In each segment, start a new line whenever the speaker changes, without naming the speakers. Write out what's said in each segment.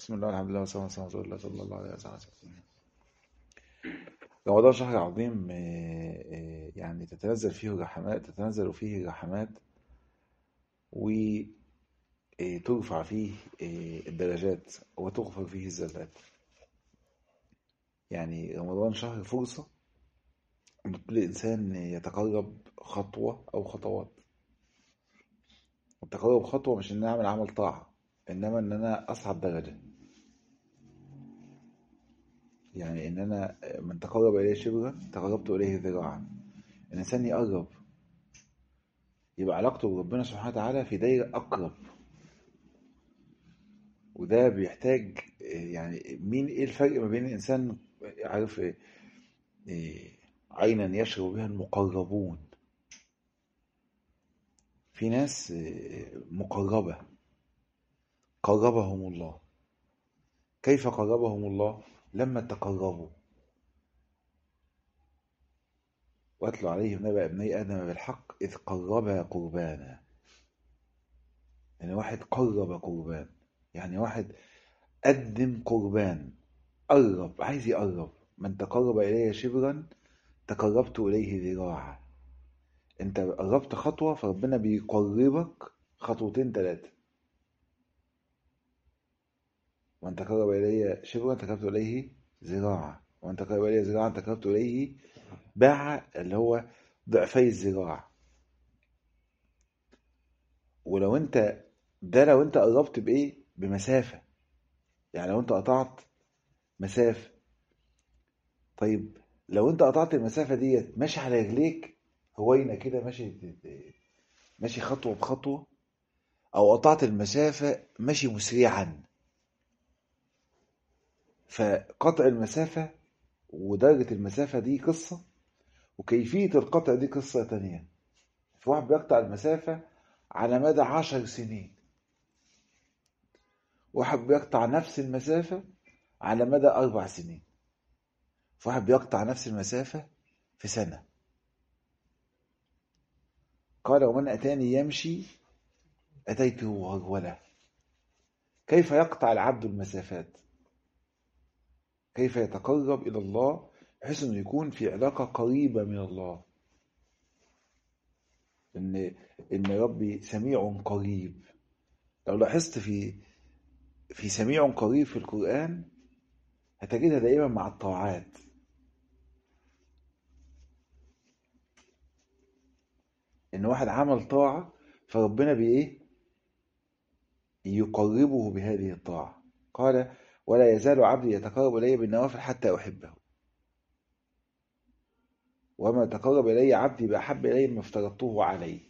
بسم الله والحمد لله والصلاة والسلام على رسول الله صلى الله عليه وسلم رمضان شهر عظيم آه، آه، يعني تتنزل فيه الرحمات تتنزل فيه الرحمات وترفع فيه آه، الدرجات وتغفر فيه الزلات يعني رمضان شهر فرصة إن كل إنسان يتقرب خطوة أو خطوات التقرب خطوة مش إن أنا أعمل عمل طاعة إنما إن أنا أصعد درجة يعني إن أنا من تقرب إليه شبرا تقربت إليه ذراعا الإنسان يقرب يبقى علاقته بربنا سبحانه وتعالى في دايرة أقرب وده بيحتاج يعني مين إيه الفرق ما بين الإنسان عارف إيه، عينا يشرب بها المقربون في ناس إيه، مقربة قربهم الله كيف قربهم الله لما تقربوا واتلو عليهم نبأ ابني آدم بالحق إذ قربا قربانا يعني واحد قرب قربان يعني واحد قدم قربان قرب عايز يقرب من تقرب إلي شبرا تقربت إليه ذراعا انت قربت خطوة فربنا بيقربك خطوتين ثلاثة ومن تقرب إلي شبرا تقربت إليه ذراعا ومن تقرب إلي ذراعا تقربت إليه باع اللي هو ضعفي الذراع ولو انت ده لو انت قربت بايه بمسافة يعني لو انت قطعت مسافة طيب لو انت قطعت المسافة ديت ماشي على رجليك هوينة كده ماشي ماشي خطوة بخطوة او قطعت المسافة ماشي مسرعا فقطع المسافة ودرجة المسافة دي قصة وكيفية القطع دي قصة تانية في واحد بيقطع المسافة على مدى عشر سنين واحد بيقطع نفس المسافة على مدى أربع سنين في واحد بيقطع نفس المسافة في سنة قال ومن أتاني يمشي أتيته هرولة كيف يقطع العبد المسافات كيف يتقرب إلى الله بحيث انه يكون في علاقة قريبة من الله ان ان ربي سميع قريب لو لاحظت في في سميع قريب في القرآن هتجدها دائما مع الطاعات ان واحد عمل طاعة فربنا بايه يقربه بهذه الطاعة قال ولا يزال عبدي يتقرب إلي بالنوافل حتى أحبه وما تقرب إلي عبدي بأحب إلي ما افترضته عليه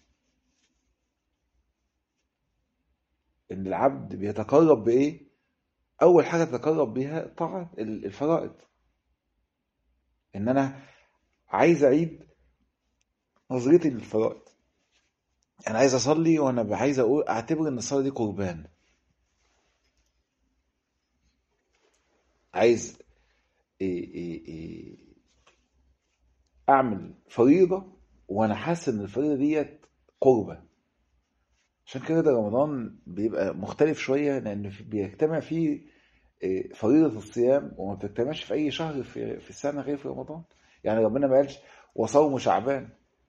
إن العبد بيتقرب بإيه؟ أول حاجة تتقرب بها طاعة الفرائض إن أنا عايز أعيد نظرتي للفرائض أنا عايز أصلي وأنا عايز أقول أعتبر إن الصلاة دي قربان عايز إيه إيه إيه اعمل فريضه وانا حاسس ان الفريضه ديت قربه عشان كده ده رمضان بيبقى مختلف شويه لان بيجتمع فيه فريضه الصيام وما بتجتمعش في اي شهر في في السنه غير في رمضان يعني ربنا ما قالش وصوم شعبان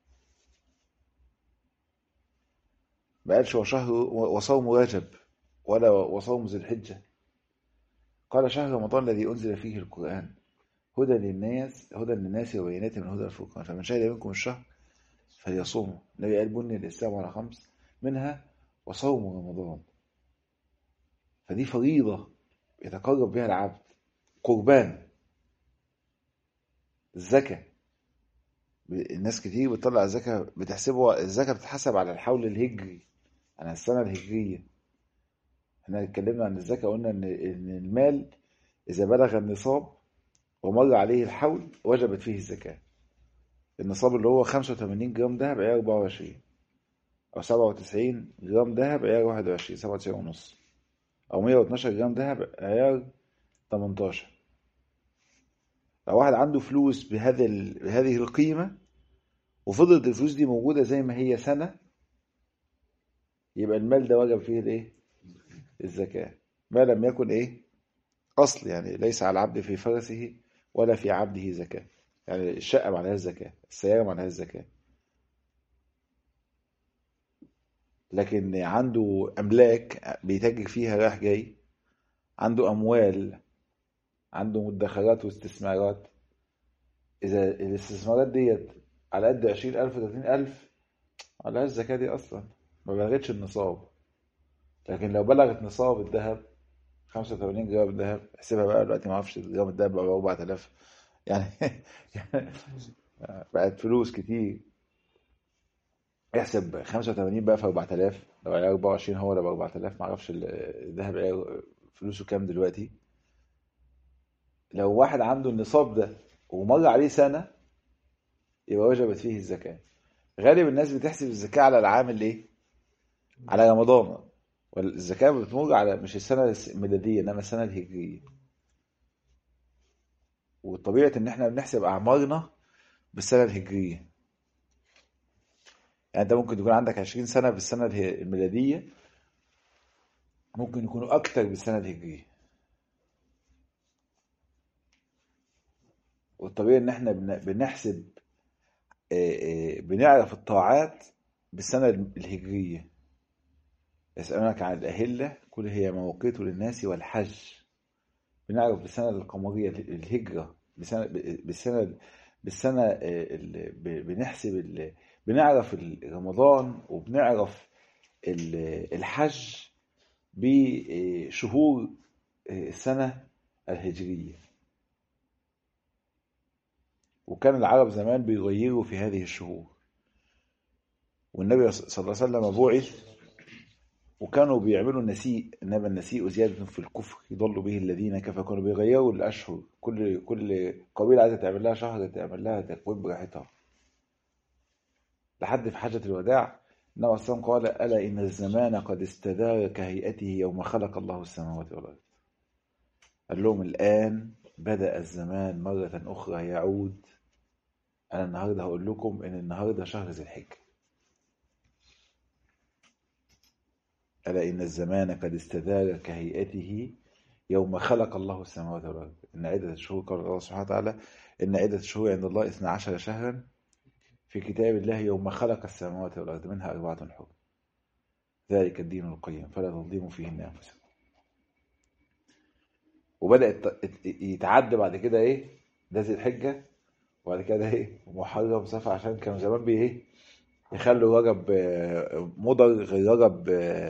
ما قالش وشهر وصوم رجب ولا وصوم ذي الحجه قال شهر رمضان الذي انزل فيه القران هدى للناس هدى للناس وبينات من هدى الفرقان فمن شهد منكم الشهر فليصوموا النبي قال بني الاسلام على خمس منها وصوم رمضان فدي فريضة يتقرب بها العبد قربان الزكاة الناس كتير بتطلع الزكاة بتحسبه الزكاة بتتحسب على الحول الهجري على السنة الهجرية احنا اتكلمنا عن الزكاة قلنا ان المال إذا بلغ النصاب ومر عليه الحول وجبت فيه الزكاة النصاب اللي هو 85 جرام دهب عيار 24 أو 97 جرام دهب عيار 21 97 ونص أو 112 جرام دهب عيار 18 لو واحد عنده فلوس بهذا بهذه القيمة وفضلت الفلوس دي موجودة زي ما هي سنة يبقى المال ده وجب فيه الايه؟ الزكاة ما لم يكن ايه؟ أصل يعني ليس على العبد في فرسه ولا في عبده زكاة يعني الشقة معناها الزكاة السيارة معناها الزكاة لكن عنده أملاك بيتاجر فيها رايح جاي عنده أموال عنده مدخرات واستثمارات إذا الاستثمارات ديت على قد 20000 30000 على الزكاة دي أصلا ما بلغتش النصاب لكن لو بلغت نصاب الذهب 85 جرام ذهب احسبها بقى دلوقتي ما اعرفش جرام الذهب بقى ب 4000 يعني يعني بقت فلوس كتير احسب 85 بقى في 4000 لو عليه 24 هو ولا ب 4000 ما اعرفش الذهب عليه فلوسه كام دلوقتي لو واحد عنده النصاب ده ومر عليه سنة يبقى وجبت فيه الزكاة غالب الناس بتحسب الزكاة على العام الايه على رمضان والزكاة بتمر على مش السنة الميلادية انما السنة الهجرية وطبيعة ان احنا بنحسب اعمارنا بالسنة الهجرية يعني انت ممكن تكون عندك 20 سنة بالسنة الميلادية ممكن يكونوا اكتر بالسنة الهجرية والطبيعي ان احنا بنحسب بنعرف الطاعات بالسنة الهجرية يسألونك عن الأهلة كل هي مواقيت للناس والحج بنعرف بالسنة القمرية الهجرة بالسنة بالسنة بالسنة بنحسب بنعرف رمضان وبنعرف الحج بشهور السنة الهجرية وكان العرب زمان بيغيروا في هذه الشهور والنبي صلى الله عليه وسلم بعث وكانوا بيعملوا النسيء انما النسيء زياده في الكفر يضل به الذين كفروا كانوا بيغيروا الاشهر كل كل قبيله عايزه تعمل لها شهر تعمل لها تقويم براحتها لحد في حجه الوداع النبي صلى الله عليه وسلم قال الا ان الزمان قد استدار كهيئته يوم خلق الله السماوات والارض قال لهم الان بدا الزمان مره اخرى يعود انا النهارده هقول لكم ان النهارده شهر ذي الحجه ألا إن الزمان قد استدار كهيئته يوم خلق الله السماوات والأرض إن عدة الشهور قال الله سبحانه وتعالى إن عدة الشهور عند الله اثنا عشر شهرا في كتاب الله يوم خلق السماوات والأرض منها أربعة حر ذلك الدين القيم فلا تظلموا فيهن أنفسكم وبدأ يتعدى بعد كده إيه ده ذي الحجة وبعد كده إيه محرم صفر عشان كانوا زمان بي إيه يخلوا رجب مضر غير رجب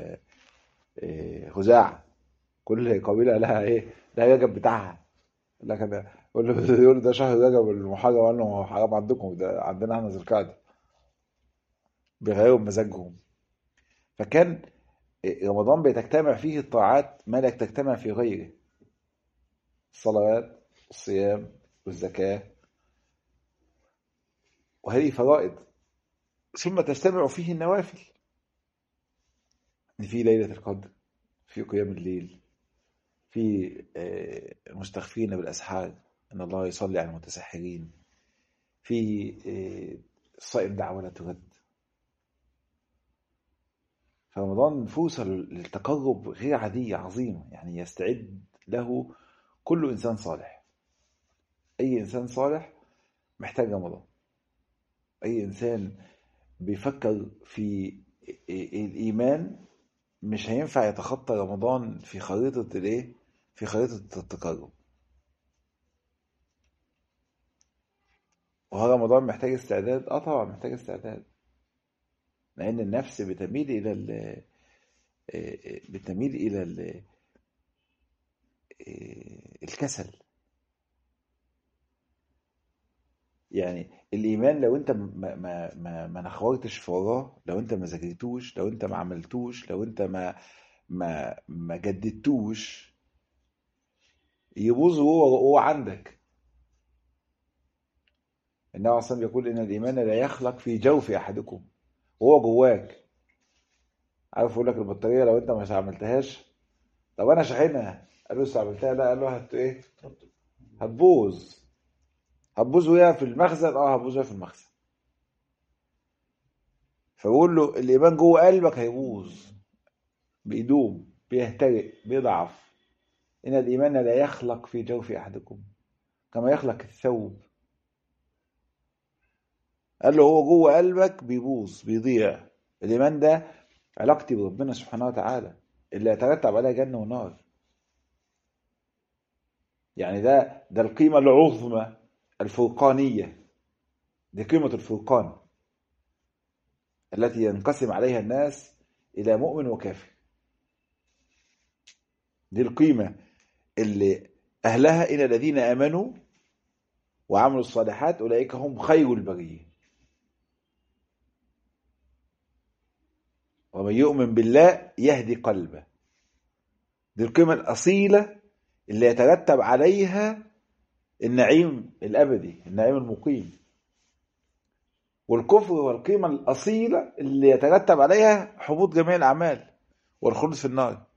خزاعة كل قبيلة لها ايه لها رجب بتاعها لكن يقول له يقول ده شهر رجب المحرم قال له حرام عندكم ده عندنا احنا ذي القعدة بيغيروا بمزاجهم فكان رمضان بتجتمع فيه الطاعات ما لا تجتمع في غيره الصلوات الصيام والزكاة وهذه فرائض ثم تجتمع فيه النوافل في ليلة القدر في قيام الليل في المستخفين بالأسحار أن الله يصلي على المتسحرين في الصائم دعوة لا ترد فرمضان فرصة للتقرب غير عادية عظيمة يعني يستعد له كل إنسان صالح أي إنسان صالح محتاج رمضان أي إنسان بيفكر في الإيمان مش هينفع يتخطى رمضان في خريطة الإيه؟ في خريطة التقرب وهل رمضان محتاج استعداد؟ اه طبعا محتاج استعداد لأن النفس بتميل إلى ال بتميل إلى ال الكسل يعني الايمان لو انت ما ما ما, ما نخورتش في وراه لو انت ما ذاكرتوش لو انت ما عملتوش لو انت ما ما ما جددتوش يبوظ هو هو عندك النبي صلى الله يقول ان الايمان لا يخلق في جوف احدكم وهو جواك عارف يقول لك البطاريه لو انت مش عملتهاش طب انا شاحنها قال له استعملتها لا قال له هت ايه هتبوظ هتبوظ وهي في المخزن اه هتبوظ وهي في المخزن فبقول له الايمان جوه قلبك هيبوظ بيدوم بيهترئ بيضعف إن الإيمان لا يخلق في جوف أحدكم كما يخلق الثوب قال له هو جوه قلبك بيبوظ بيضيع الإيمان ده علاقتي بربنا سبحانه وتعالى اللي يترتب عليها جنة ونار يعني ده ده القيمة العظمى الفرقانية دي قيمة الفرقان التي ينقسم عليها الناس إلى مؤمن وكافر دي القيمة اللي أهلها إن الذين آمنوا وعملوا الصالحات أولئك هم خير البرية ومن يؤمن بالله يهدي قلبه دي القيمة الأصيلة اللي يترتب عليها النعيم الأبدي النعيم المقيم والكفر والقيمة الأصيلة اللي يترتب عليها حبوط جميع الأعمال والخلود في النار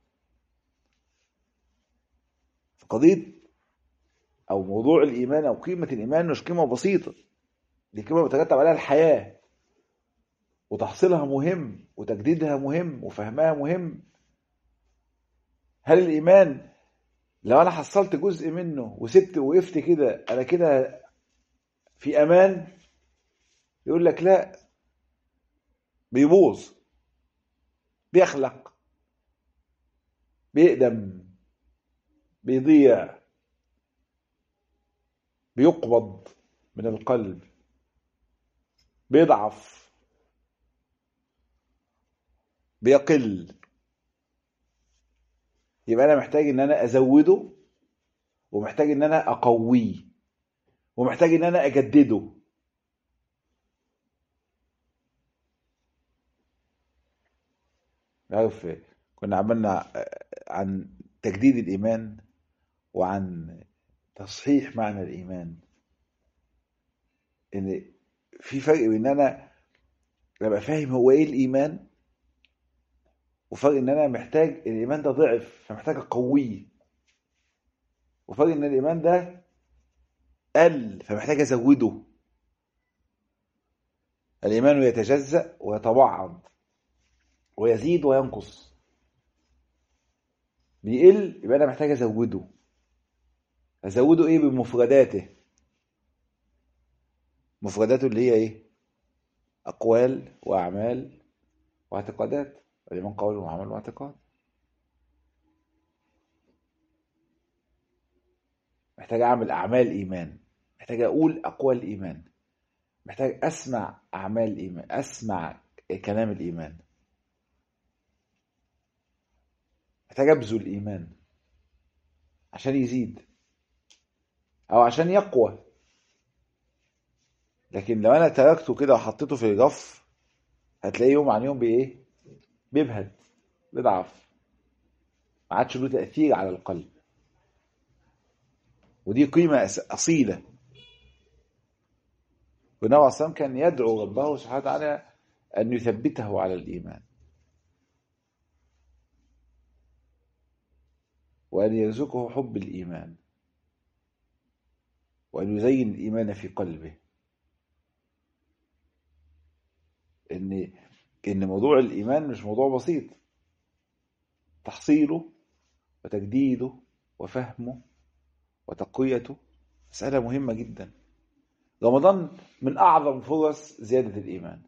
قضية أو موضوع الإيمان أو قيمة الإيمان مش قيمة بسيطة دي قيمة بترتب عليها الحياة وتحصيلها مهم وتجديدها مهم وفهمها مهم هل الإيمان لو أنا حصلت جزء منه وسبت وقفت كده أنا كده في أمان يقول لك لا بيبوظ بيخلق بيقدم بيضيع بيقبض من القلب بيضعف بيقل يبقى انا محتاج ان انا ازوده ومحتاج ان انا اقويه ومحتاج ان انا اجدده عارف كنا عملنا عن تجديد الايمان وعن تصحيح معنى الايمان ان في فرق بين ان انا ابقى فاهم هو ايه الايمان وفرق ان انا محتاج الايمان ده ضعف فمحتاج اقويه وفرق ان الايمان ده قل فمحتاج ازوده الايمان يتجزا ويتبعض ويزيد وينقص بيقل يبقى انا محتاج ازوده ازوده ايه بمفرداته مفرداته اللي هي ايه اقوال واعمال واعتقادات الايمان قول وعمل واعتقاد محتاج اعمل اعمال ايمان محتاج اقول اقوال ايمان محتاج اسمع اعمال ايمان اسمع كلام الايمان محتاج ابذل ايمان عشان يزيد او عشان يقوى لكن لو انا تركته كده وحطيته في الرف هتلاقيه يوم عن يوم بايه بيبهد بيضعف ما عادش له تاثير على القلب ودي قيمه اصيله والنبي عليه الصلاه كان يدعو ربه سبحانه وتعالى ان يثبته على الايمان وأن يرزقه حب الإيمان وأن يزين الإيمان في قلبه إن إن موضوع الإيمان مش موضوع بسيط تحصيله وتجديده وفهمه وتقويته مسألة مهمة جدا رمضان من أعظم فرص زيادة الإيمان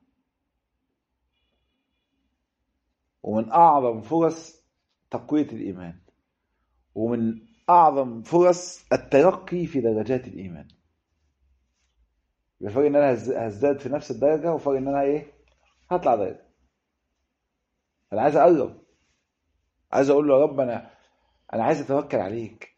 ومن أعظم فرص تقوية الإيمان ومن أعظم فرص الترقي في درجات الإيمان يبقى فرق إن أنا هزداد في نفس الدرجة وفرق إن أنا إيه هطلع درجة أنا عايز أقرب عايز أقول له يا رب أنا أنا عايز أتوكل عليك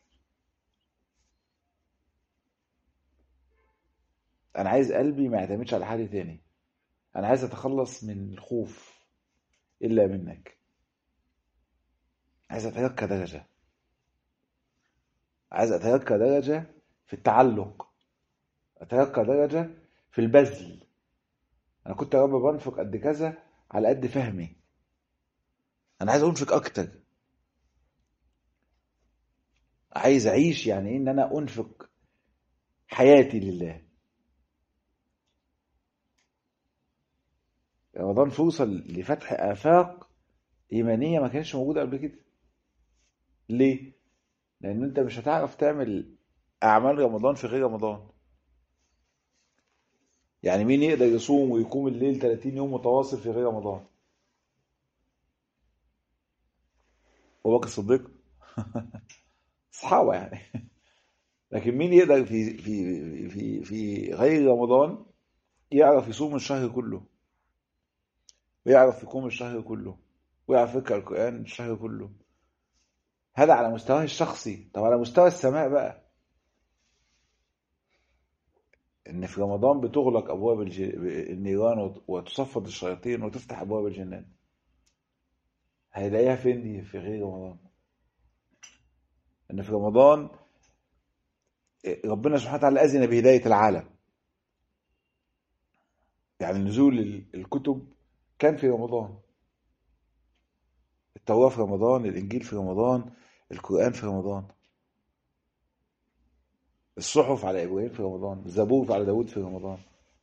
أنا عايز قلبي ما يعتمدش على حد تاني أنا عايز أتخلص من الخوف إلا منك عايز أترقى درجة عايز أترقى درجة في التعلق أترقى درجة في البذل أنا كنت يا رب بنفق قد كذا على قد فهمي أنا عايز أنفق أكتر عايز أعيش يعني إيه إن أنا أنفق حياتي لله رمضان فرصة لفتح آفاق إيمانية ما كانتش موجودة قبل كده ليه؟ لان انت مش هتعرف تعمل اعمال رمضان في غير رمضان يعني مين يقدر يصوم ويقوم الليل 30 يوم متواصل في غير رمضان ابو بكر الصديق صحابه يعني لكن مين يقدر في في في في غير رمضان يعرف يصوم الشهر كله ويعرف يقوم الشهر كله ويعرف يقرا القران الشهر كله هذا على مستواه الشخصي طب على مستوى السماء بقى ان في رمضان بتغلق ابواب الج... النيران وت- وتصفد الشياطين وتفتح ابواب الجنات هيلاقيها فين دي في غير رمضان ان في رمضان ربنا سبحانه وتعالى اذن بهدايه العالم يعني نزول ال- الكتب كان في رمضان التوراة في رمضان الإنجيل في رمضان القرآن في رمضان الصحف على إبراهيم في رمضان الزبور على داود في رمضان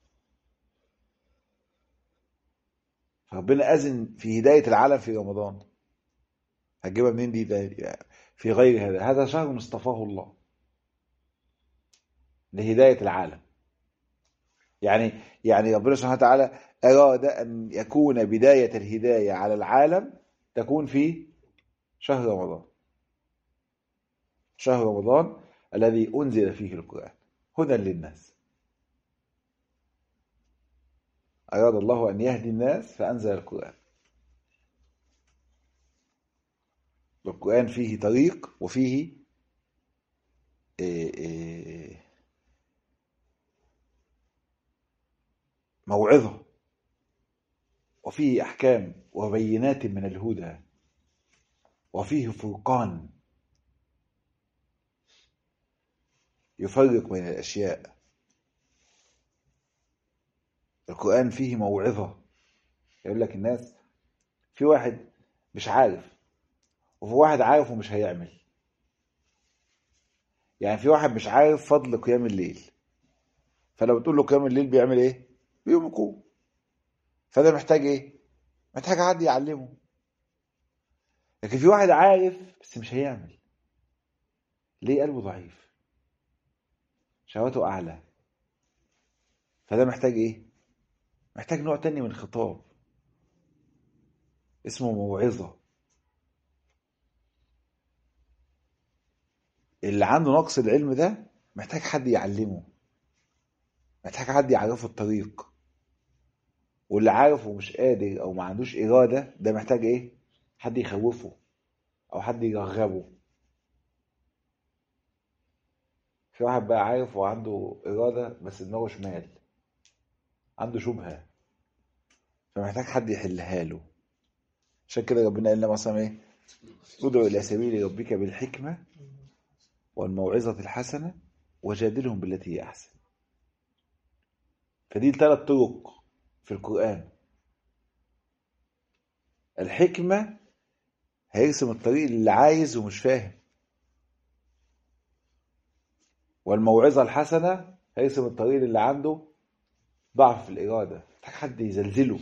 ربنا أذن في هداية العالم في رمضان هتجيبها منين دي ده في غير هذا هذا شهر اصطفاه الله لهداية العالم يعني يعني ربنا سبحانه وتعالى أراد أن يكون بداية الهداية على العالم تكون في شهر رمضان شهر رمضان الذي أنزل فيه القرآن هدى للناس أراد الله أن يهدي الناس فأنزل القرآن القرآن فيه طريق وفيه إيه إيه موعظة وفيه أحكام وبينات من الهدى وفيه فرقان يفرق بين الأشياء القرآن فيه موعظة يقول لك الناس في واحد مش عارف وفي واحد عارف ومش هيعمل يعني في واحد مش عارف فضل قيام الليل فلو بتقول له قيام الليل بيعمل ايه بيقوم يقوم فده محتاج ايه محتاج حد يعلمه لكن في واحد عارف بس مش هيعمل ليه قلبه ضعيف شهواته اعلى فده محتاج ايه محتاج نوع تاني من الخطاب اسمه موعظة اللي عنده نقص العلم ده محتاج حد يعلمه محتاج حد يعرفه الطريق واللي عارف ومش قادر او ما عندوش اراده ده محتاج ايه حد يخوفه او حد يرغبه في واحد بقى عارف وعنده اراده بس دماغه شمال عنده شبهه فمحتاج حد يحلها له عشان كده ربنا قال لنا مثلا ايه ادعو الى سبيل ربك بالحكمه والموعظه الحسنه وجادلهم بالتي هي احسن فدي ثلاث طرق في القرآن الحكمة هيرسم الطريق اللي عايز ومش فاهم والموعظة الحسنة هيرسم الطريق اللي عنده ضعف في الإرادة محتاج حد يزلزله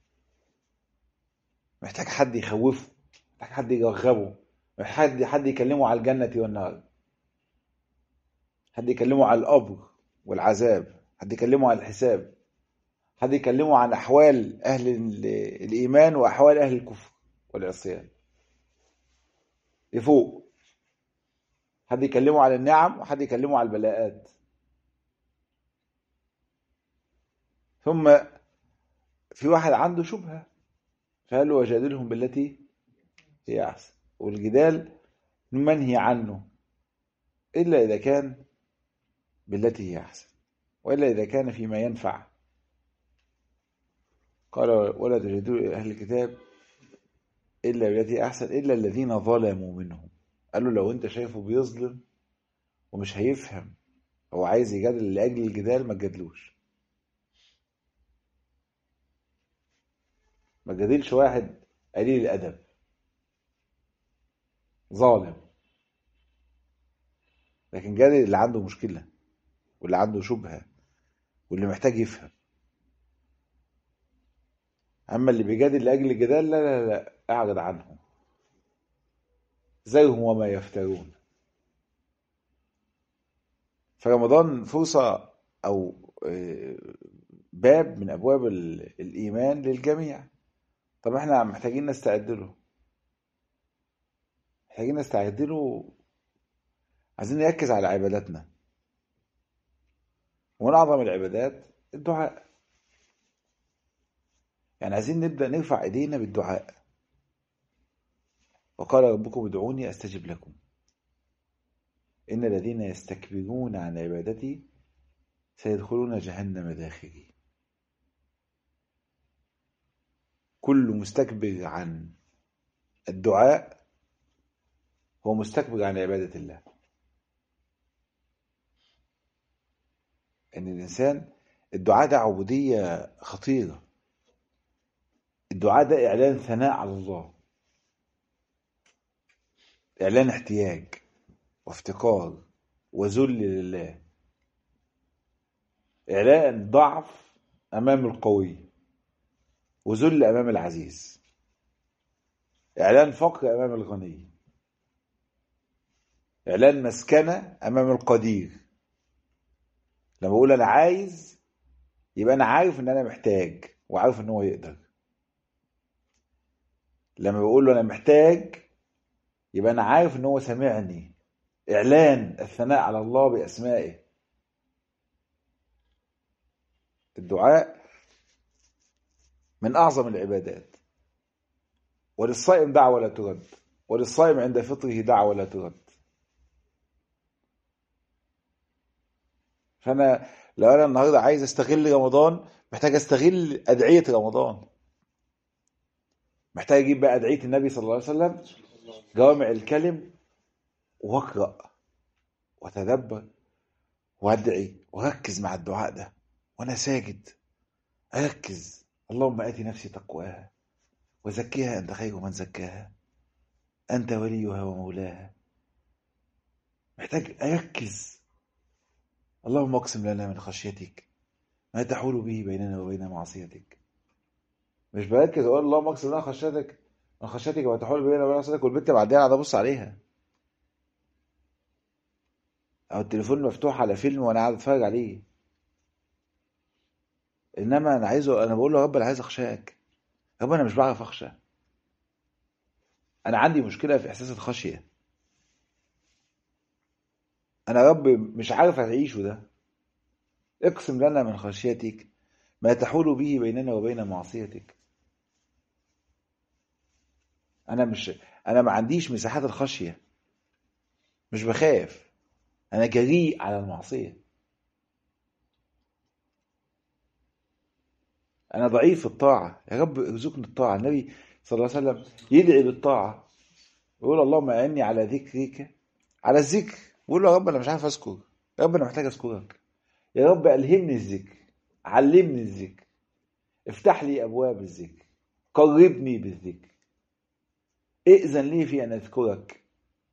محتاج حد يخوفه محتاج حد يرغبه محتاج حد يكلمه على الجنة والنار حد يكلمه على القبر والعذاب حد يكلمه عن الحساب حد يكلمه عن أحوال أهل الإيمان وأحوال أهل الكفر والعصيان لفوق حد يكلمه على النعم وحد يكلمه على البلاءات ثم في واحد عنده شبهة فقال له وجادلهم بالتي هي أحسن والجدال منهي عنه إلا إذا كان بالتي هي أحسن وإلا إذا كان فيما ينفع قال ولا تجادلوا أهل الكتاب إلا بالتي أحسن إلا الذين ظلموا منهم قال له لو أنت شايفه بيظلم ومش هيفهم هو عايز يجادل لأجل الجدال ما تجادلوش ما تجادلش واحد قليل الأدب ظالم لكن جادل اللي عنده مشكلة واللي عنده شبهة واللي محتاج يفهم أما اللي بيجادل لأجل الجدال لا لا لا أعرض عنه زيهم وما يفترون فرمضان فرصة أو آه، باب من أبواب ال- الإيمان للجميع طب احنا محتاجين نستعد له محتاجين نستعد له عايزين نركز على عباداتنا ومن أعظم العبادات الدعاء يعني عايزين نبدأ نرفع إيدينا بالدعاء وقال ربكم ادعوني أستجب لكم إن الذين يستكبرون عن عبادتي سيدخلون جهنم داخلين كل مستكبر عن الدعاء هو مستكبر عن عبادة الله إن الإنسان الدعاء ده عبودية خطيرة الدعاء ده إعلان ثناء على الله إعلان احتياج وافتقار وذل لله إعلان ضعف أمام القوي وذل أمام العزيز إعلان فقر أمام الغني إعلان مسكنة أمام القدير لما بقول أنا عايز يبقى أنا عارف إن أنا محتاج وعارف إن هو يقدر لما بقول له أنا محتاج يبقى أنا عارف إن هو سامعني إعلان الثناء على الله بأسمائه الدعاء من أعظم العبادات وللصائم دعوة لا ترد وللصائم عند فطره دعوة لا ترد فأنا لو أنا النهاردة عايز أستغل رمضان محتاج أستغل أدعية رمضان محتاج أجيب بقى أدعية النبي صلى الله عليه وسلم جوامع الكلم وأقرأ وأتدبر وأدعي وأركز مع الدعاء ده وأنا ساجد أركز اللهم آت نفسي تقواها وزكيها أنت خير من زكاها أنت وليها ومولاها محتاج أركز اللهم اقسم لنا من خشيتك ما تحول به بيننا وبين معصيتك مش بركز اقول اللهم اقسم لنا خشيتك من خشيتك ما تحول بيننا وبين معصيتك والبنت بعدها قاعد ابص عليها او التليفون مفتوح على فيلم وانا قاعد اتفرج عليه انما انا عايزه انا بقول له يا رب انا عايز اخشاك يا رب انا مش بعرف اخشى انا عندي مشكله في احساس الخشيه انا يا رب مش عارف اعيشه ده اقسم لنا من خشيتك ما تحول به بيننا وبين معصيتك انا مش انا ما عنديش مساحات الخشيه مش بخاف انا جريء على المعصيه انا ضعيف في الطاعه يا رب ارزقني الطاعه النبي صلى الله عليه وسلم يدعي بالطاعه يقول اللهم اعني على ذكرك على الذكر بقول له يا رب انا مش عارف اذكر يا رب انا محتاج اذكرك يا رب الهمني الذكر علمني الذكر افتح لي ابواب الذكر قربني بالذكر ائذن لي في ان اذكرك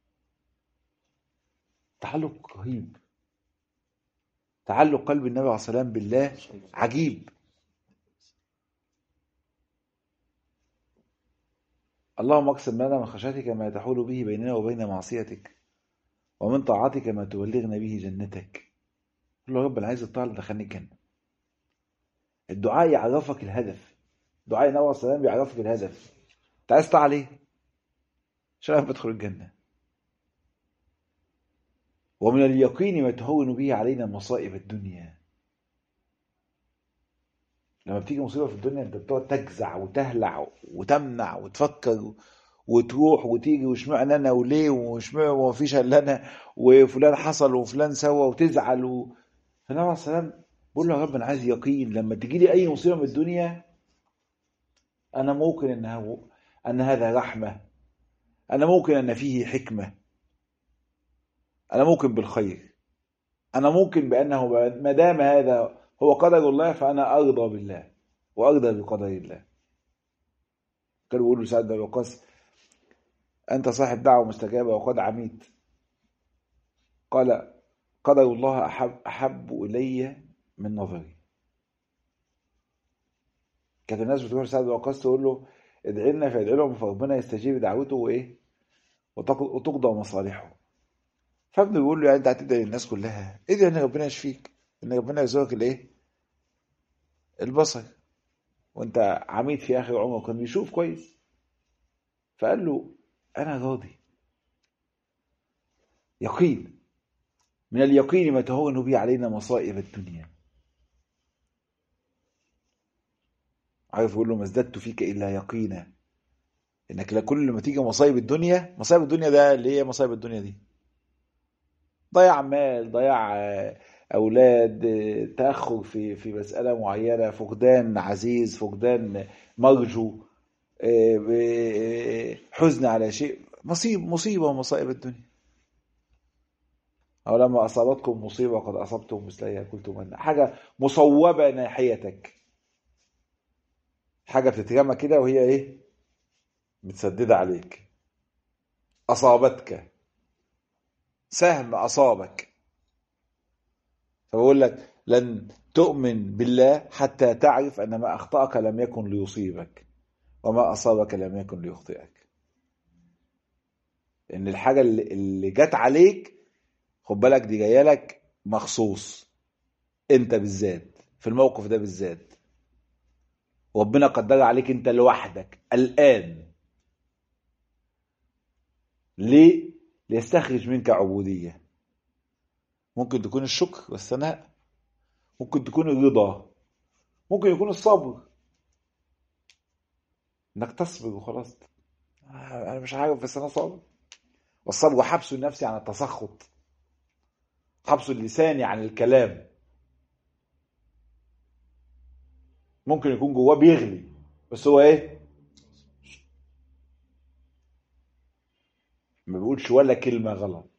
تعلق رهيب تعلق قلب النبي عليه الصلاه والسلام بالله عجيب اللهم اقسم لنا من خشيتك ما تحول به بيننا وبين معصيتك ومن طاعتك ما تبلغنا به جنتك قل له يا رب انا عايز الطاعه اللي تدخلني الجنه الدعاء يعرفك الهدف دعاء النبي عليه الصلاه والسلام بيعرفك الهدف انت عايز طاعه ليه؟ عشان اعرف ادخل الجنه ومن اليقين ما تهون به علينا مصائب الدنيا لما بتيجي مصيبه في الدنيا انت بتقعد تجزع وتهلع وتمنع وتفكر وتروح وتيجي واشمعنى انا وليه واشمعنى وما فيش الا انا وفلان حصل وفلان سوى وتزعل و... فالنبي عليه السلام بقول له يا رب انا عايز يقين لما تجي لي اي مصيبه من الدنيا انا موقن انها ان هذا رحمه انا موقن ان فيه حكمه انا موقن بالخير انا موقن بانه ما دام هذا هو قدر الله فانا ارضى بالله وارضى بقدر الله كانوا بيقولوا سعد بن وقاص أنت صاحب دعوة مستجابة وقد عميت قال قدر الله أحب, أحب إلي من نظري كانت الناس بتروح لسعد بن وقاص تقول له ادعي لنا فيدعي لهم فربنا يستجيب دعوته وإيه وتقضى مصالحه فابنه بيقول له يعني انت هتدعي للناس كلها ادعي ان ربنا يشفيك ان ربنا يرزقك الايه البصر وانت عميد في اخر عمره كان بيشوف كويس فقال له انا راضي يقين من اليقين ما تهون به علينا مصائب الدنيا عارف يقول له ما ازددت فيك الا يقينا انك لا كل ما تيجي مصايب الدنيا مصايب الدنيا ده اللي هي مصايب الدنيا دي ضياع مال ضياع اولاد تاخر في في مساله معينه فقدان عزيز فقدان مرجو حزن على شيء مصيب مصيبه ومصائب الدنيا أو لما أصابتكم مصيبة قد أصبتم مثلها قلتم أن حاجة مصوبة ناحيتك حاجة بتترمى كده وهي إيه متسددة عليك أصابتك سهم أصابك فبقول لك لن تؤمن بالله حتى تعرف أن ما أخطأك لم يكن ليصيبك وما أصابك لم يكن ليخطئك إن الحاجة اللي جت عليك خد بالك دي جايه لك مخصوص انت بالذات في الموقف ده بالذات ربنا قدرها عليك انت لوحدك الان ليه ليستخرج منك عبوديه ممكن تكون الشكر والثناء ممكن تكون الرضا ممكن يكون الصبر انك تصبر وخلاص انا مش عارف بس انا صابر والصبر حبس النفس عن التسخط حبس اللسان عن الكلام ممكن يكون جواه بيغلي بس هو ايه ما بيقولش ولا كلمة غلط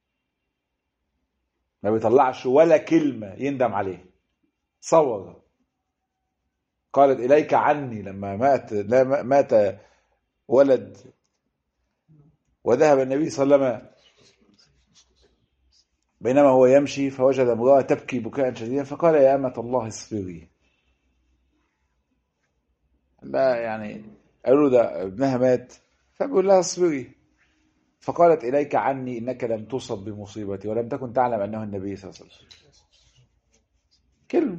ما بيطلعش ولا كلمة يندم عليها صور قالت إليك عني لما مات لا مات ولد وذهب النبي صلى الله عليه وسلم بينما هو يمشي فوجد امرأة تبكي بكاء شديدا فقال يا أمة الله اصبري لا يعني قالوا ده ابنها مات فبيقول لها اصبري فقالت إليك عني إنك لم تصب بمصيبتي ولم تكن تعلم أنه النبي صلى الله عليه وسلم كلمة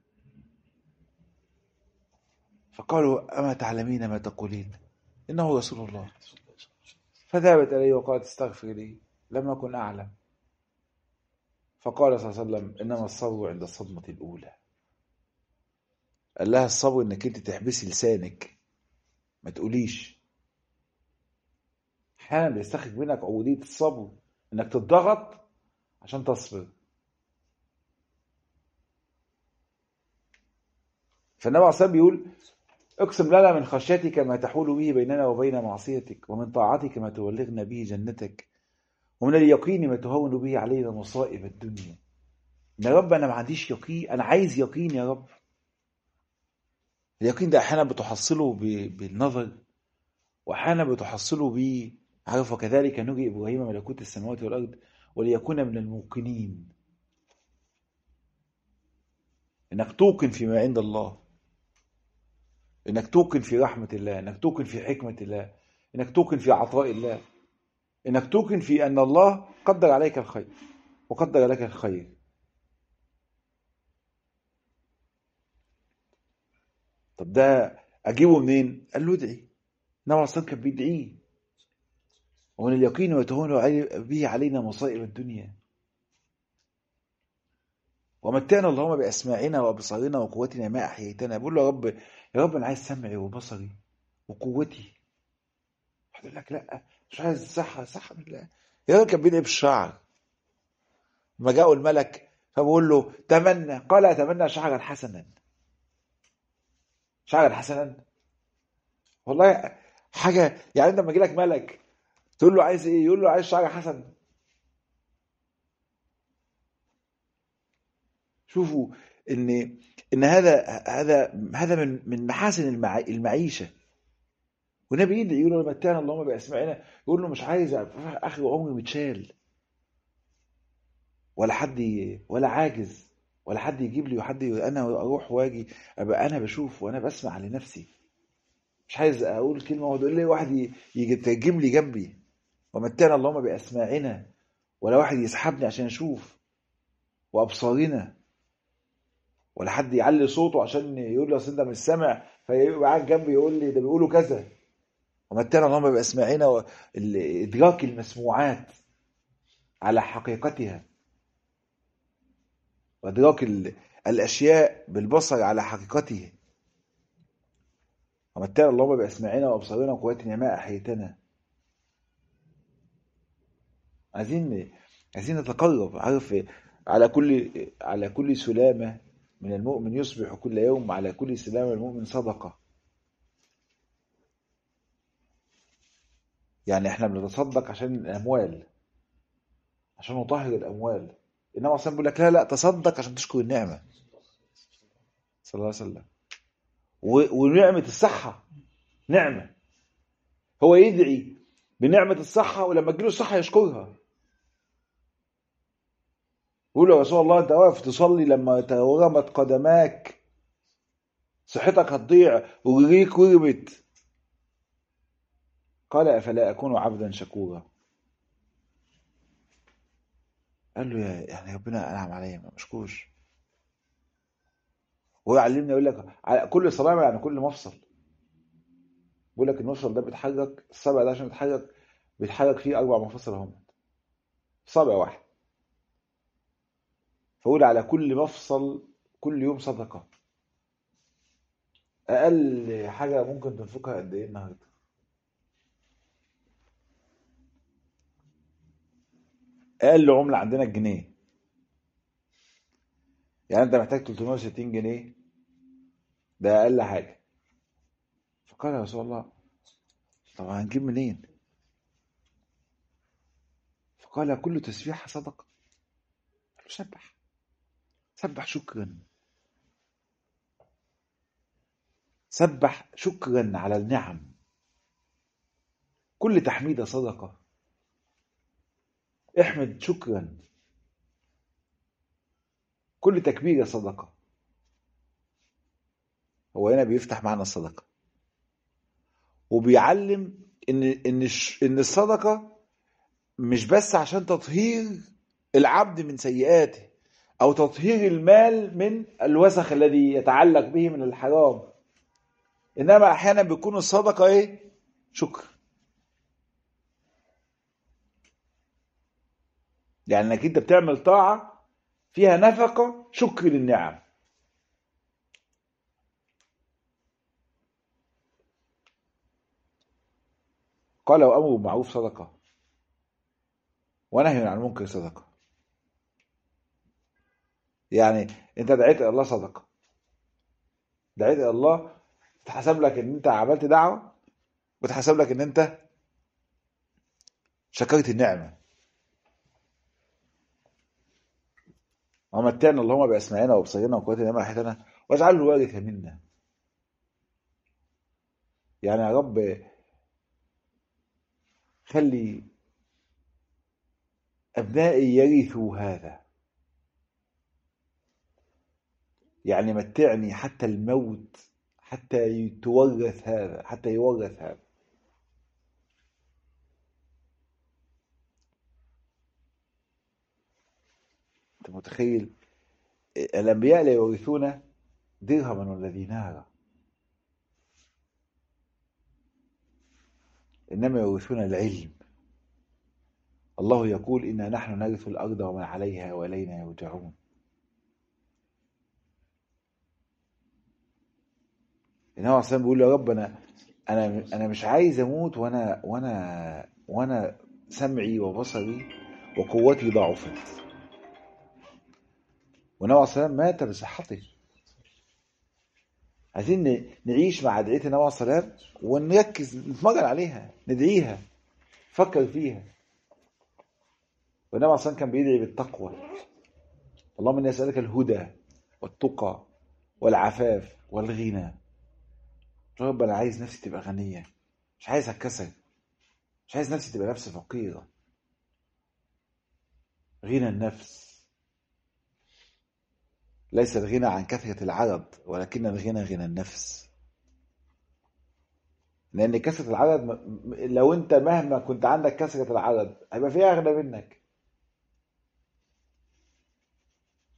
فقالوا أما تعلمين ما تقولين إنه رسول الله فذهبت إليه وقالت استغفر لي لم أكن أعلم فقال صلى الله عليه وسلم إنما الصبر عند الصدمة الأولى قال لها الصبر إنك أنت تحبسي لسانك ما تقوليش أحيانا بيستخرج منك عبودية الصبر إنك تضغط عشان تصبر فالنبي عليه الصلاة بيقول اقسم لنا من خشيتك ما تحول به بيننا وبين معصيتك ومن طاعتك ما تبلغنا به جنتك ومن اليقين ما تهون به علينا مصائب الدنيا يا رب انا ما عنديش يقين انا عايز يقين يا رب اليقين ده احيانا بتحصله بالنظر واحيانا بتحصله ب عارف وكذلك نجي ابراهيم ملكوت السماوات والارض وليكون من الموقنين انك توقن فيما عند الله انك توقن في رحمه الله انك توقن في حكمه الله انك توقن في عطاء الله انك توقن في ان الله قدر عليك الخير وقدر لك الخير طب ده اجيبه منين قال له ادعي النبي عليه كان بيدعيه ومن اليقين وتهون به علينا مصائب الدنيا ومتعنا اللهم باسماعنا وابصارنا وقوتنا ما احييتنا بقول له يا رب يا رب انا عايز سمعي وبصري وقوتي يقول لك لا مش عايز صحة صحة بالله يا رب كان بيدعي بالشعر لما جاءوا الملك فبقول له تمنى قال اتمنى شعرا حسنا شعرا حسنا والله حاجة يعني لما يجي لك ملك تقول له عايز ايه يقول له عايز شعر حسن شوفوا ان ان هذا هذا هذا من من محاسن المع... المعيشه والنبي يدعي يقول له متعنا اللهم باسماعنا يقول له مش عايز اخر عمري متشال ولا حد ولا عاجز ولا حد يجيب لي وحد انا اروح واجي ابقى انا بشوف وانا بسمع لنفسي مش عايز اقول كلمه ويقول لي واحد يجي يترجم لي جنبي ومتعنا اللهم باسماعنا ولا واحد يسحبني عشان اشوف وابصارنا ولا حد يعلي صوته عشان يقول لي اصل انت مش سامع فيبقى قاعد جنبي يقول لي ده بيقولوا كذا ومتعنا اللهم باسماعنا ادراك المسموعات على حقيقتها وادراك الاشياء بالبصر على حقيقته ومتعنا اللهم باسماعنا وابصارنا وقواتنا ما احيتنا عايزين عايزين نتقرب عارف على كل على كل سلامه من المؤمن يصبح كل يوم على كل سلامه المؤمن صدقه يعني احنا بنتصدق عشان الاموال عشان نطهر الاموال انما اصلا بيقول لك لا لا تصدق عشان تشكر النعمه صلى الله عليه وسلم ونعمه الصحه نعمه هو يدعي بنعمه الصحه ولما تجيله الصحه يشكرها يقول يا رسول الله انت واقف تصلي لما تورمت قدماك صحتك هتضيع ورجليك ورمت قال افلا اكون عبدا شكورا قال له يا يعني ربنا انعم عليا ما مشكورش ويعلمني يقول لك على كل صلاه يعني كل مفصل بيقول لك المفصل ده بيتحرك الصابع ده عشان يتحرك بيتحرك فيه اربع مفاصل اهم صابع واحد فقول على كل مفصل كل يوم صدقه اقل حاجه ممكن تنفقها قد ايه النهارده اقل عمله عندنا الجنيه يعني انت محتاج 360 جنيه ده اقل حاجه فقال يا رسول الله طب هنجيب منين فقال كل تسبيحه صدقه قال له سبح سبح شكرا سبح شكرا على النعم كل تحميده صدقه احمد شكرا كل تكبيره صدقه هو هنا بيفتح معنى الصدقه وبيعلم ان ان ان الصدقه مش بس عشان تطهير العبد من سيئاته او تطهير المال من الوسخ الذي يتعلق به من الحرام انما احيانا بيكون الصدقه ايه شكر يعني انك انت بتعمل طاعه فيها نفقه شكر للنعم قال وامر بالمعروف صدقه ونهي عن المنكر صدقه يعني انت دعيت الى الله صدقه دعيت الى الله تحسب لك ان انت عملت دعوه وتحسب لك ان انت شكرت النعمه ومتعنا اللهم باسماعنا وابصارنا وقوتنا ما احيتنا واجعله الوارث منا يعني يا رب خلي ابنائي يرثوا هذا يعني متعني حتى الموت حتى يتورث هذا حتى يورث هذا انت متخيل الانبياء لا يورثون درهما ولا دينارا انما يورثون العلم الله يقول انا نحن نرث الارض ومن عليها والينا يرجعون النبي عليه الصلاه بيقول يا رب انا انا انا مش عايز اموت وانا وانا وانا سمعي وبصري وقوتي ضعفت والنبي عليه الصلاه مات بصحته عايزين نعيش مع ادعيه النبي عليه الصلاه ونركز نتمرن عليها ندعيها نفكر فيها والنبي عليه الصلاه كان بيدعي بالتقوى اللهم اني اسالك الهدى والتقى والعفاف والغنى رب انا عايز نفسي تبقى غنيه مش عايز اتكسر مش عايز نفسي تبقى نفس فقيره غنى النفس ليس الغنى عن كثرة العدد ولكن الغنى غنى النفس لأن كثرة العدد لو أنت مهما كنت عندك كثرة العدد هيبقى فيها أغنى منك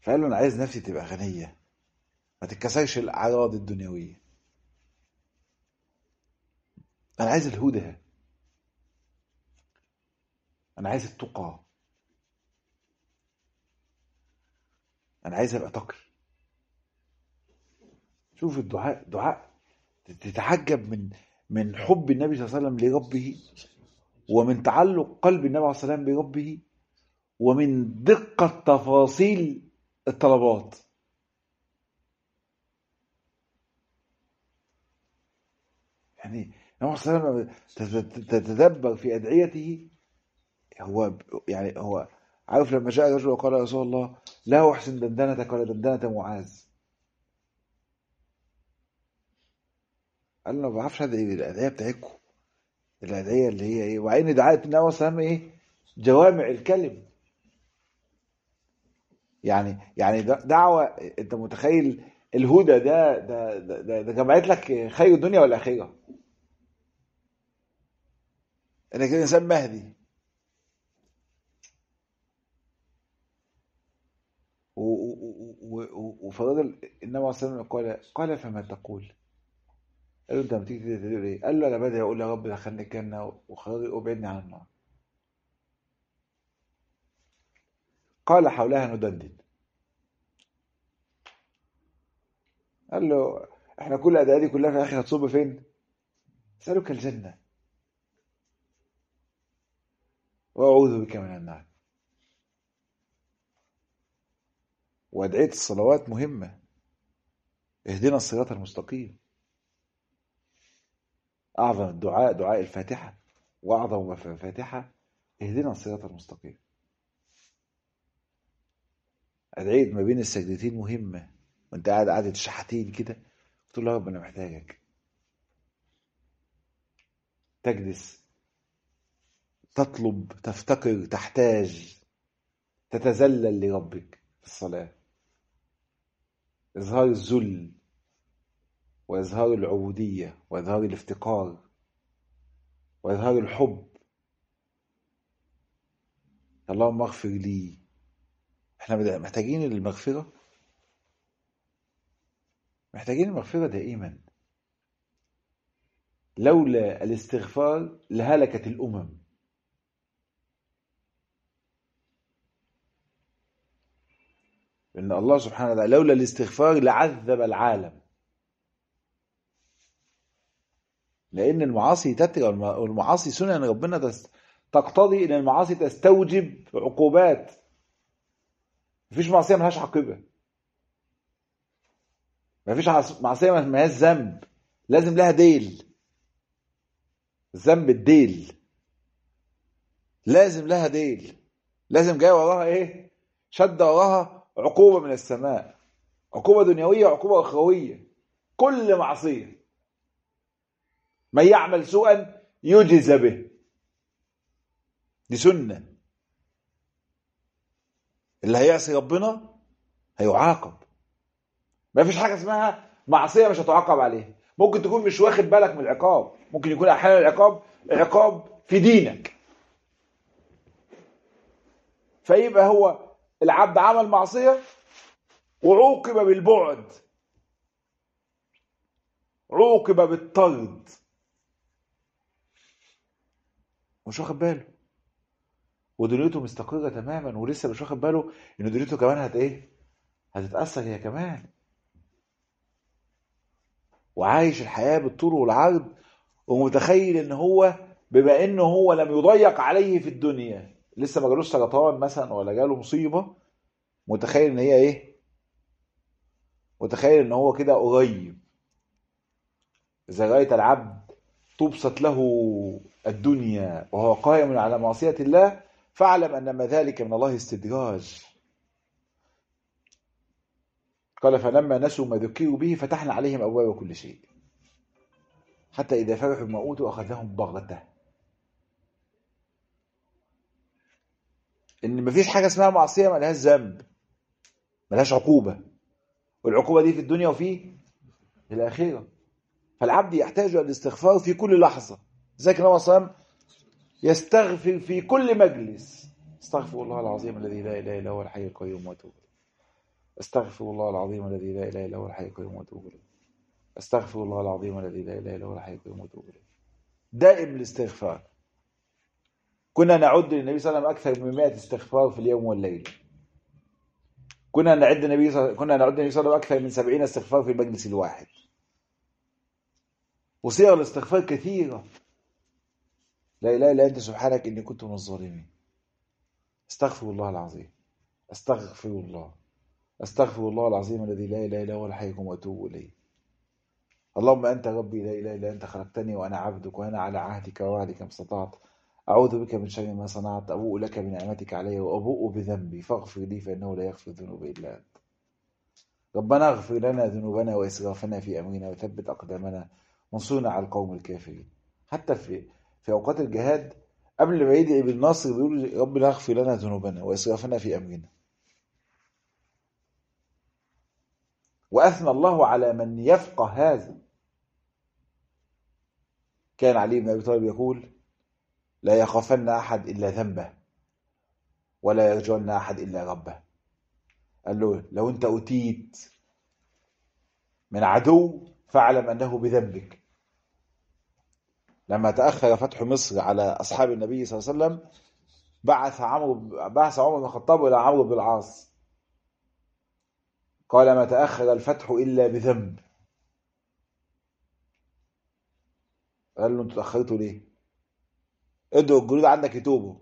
فقال له انا عايز نفسي تبقى غنيه ما تتكسرش الاعراض الدنيويه انا عايز الهدى انا عايز التقى انا عايز ابقى تقي شوف الدعاء دعاء تتعجب من من حب النبي صلى الله عليه وسلم لربه ومن تعلق قلب النبي عليه الصلاه والسلام بربه ومن دقه تفاصيل الطلبات يعني النبي عليه الصلاه والسلام تتدبر في ادعيته هو يعني هو عارف لما جاء رجل وقال يا رسول الله لا احسن دندنتك ولا دندنه معاذ قال له ما بعرفش ادعي الادعيه بتاعتكم الادعيه اللي هي ايه وعين دعايه النبي صلى الله عليه وسلم ايه جوامع الكلم يعني يعني دعوه انت متخيل الهدى ده ده ده, ده جمعت لك خير الدنيا والاخره انك انسان مهدي وفضل النبي عليه الصلاه قال قال فما تقول؟ قال له انت لما تيجي تقول ايه؟ قال له انا بدأ اقول يا رب دخلني الجنه وابعدني عن النار. قال حولها ندندن. قال له احنا كل الادعيه دي كلها في الاخر هتصب فين؟ اسالك الجنه. واعوذ بك من النار. وأدعية الصلوات مهمة اهدنا الصراط المستقيم أعظم الدعاء دعاء الفاتحة وأعظم ما في الفاتحة اهدنا الصراط المستقيم أدعية ما بين السجدتين مهمة وأنت قاعد قاعدة شحاتين كده تقول له يا رب أنا محتاجك تجلس تطلب تفتقر تحتاج تتذلل لربك في الصلاه إظهار الذل وإظهار العبودية وإظهار الافتقار وإظهار الحب اللهم اغفر لي احنا محتاجين المغفرة محتاجين المغفرة دائما لولا الاستغفار لهلكت الأمم ان الله سبحانه وتعالى لولا الاستغفار لعذب العالم لان المعاصي تترى والمعاصي سنن ربنا تقتضي ان المعاصي تستوجب عقوبات مفيش معصيه ملهاش عاقبه مفيش معصيه ملهاش ذنب لازم لها ديل الذنب الديل لازم لها ديل لازم جاي وراها ايه شد وراها عقوبة من السماء عقوبة دنيوية وعقوبة أخروية كل معصية من يعمل سوءا يجز به دي سنة اللي هيعصي ربنا هيعاقب ما فيش حاجة اسمها معصية مش هتعاقب عليها ممكن تكون مش واخد بالك من العقاب ممكن يكون أحيانا العقاب عقاب في دينك فيبقى هو العبد عمل معصية وعوقب بالبعد عوقب بالطرد مش واخد باله ودنيته مستقرة تماما ولسه مش واخد باله ان دنيته كمان هت ايه هتتأثر هي كمان وعايش الحياة بالطول والعرض ومتخيل ان هو بما انه هو لم يضيق عليه في الدنيا لسه ما جالوش سرطان مثلا ولا جاله مصيبه متخيل ان هي ايه متخيل ان هو كده قريب اذا رايت العبد تبسط له الدنيا وهو قائم على معصيه الله فاعلم ان ما ذلك من الله استدراج قال فلما نسوا ما ذكروا به فتحنا عليهم ابواب كل شيء حتى اذا فرحوا بما اوتوا اخذناهم بغته ان مفيش حاجه اسمها معصيه ملهاش ذنب ملهاش عقوبه والعقوبه دي في الدنيا وفي الاخره فالعبد يحتاج الى الاستغفار في كل لحظه زي النبي صلى الله عليه وسلم يستغفر في كل مجلس استغفر الله العظيم الذي لا اله الا هو الحي القيوم واتوب أستغفر الله العظيم الذي لا إله إلا هو الحي القيوم وأتوب إليه أستغفر الله العظيم الذي لا إله إلا هو الحي القيوم وأتوب إليه دائم الاستغفار كنا نعد للنبي صلى الله عليه وسلم أكثر من 100 استغفار في اليوم والليل كنا نعد النبي صلى كنا نعد النبي صلى الله عليه وسلم أكثر من 70 استغفار في المجلس الواحد وصيغ الاستغفار كثيرة لا إله إلا أنت سبحانك إني كنت من الظالمين استغفر الله العظيم استغفر الله استغفر الله العظيم الذي لا اله الا هو الحي القيوم واتوب اليه اللهم انت ربي لا اله الا انت خلقتني وانا عبدك وانا على عهدك ووعدك ما استطعت اعوذ بك من شر ما صنعت ابوء لك بنعمتك علي وابوء بذنبي فاغفر لي فانه لا يغفر الذنوب الا انت ربنا اغفر لنا ذنوبنا واسرافنا في امرنا وثبت اقدامنا وانصرنا على القوم الكافرين حتى في في اوقات الجهاد قبل ما يدعي بالنصر بيقول ربنا اغفر لنا ذنوبنا واسرافنا في امرنا وأثنى الله على من يفقه هذا كان علي بن أبي طالب يقول لا يخافن أحد إلا ذنبه ولا يرجون أحد إلا ربه قال له لو أنت أتيت من عدو فاعلم أنه بذنبك لما تأخر فتح مصر على أصحاب النبي صلى الله عليه وسلم بعث عمرو بعث عمر بن الخطاب إلى عمرو بن العاص قال ما تأخر الفتح إلا بذنب قال له انتوا تأخرتوا ليه ادعوا الجنود عندك يتوبوا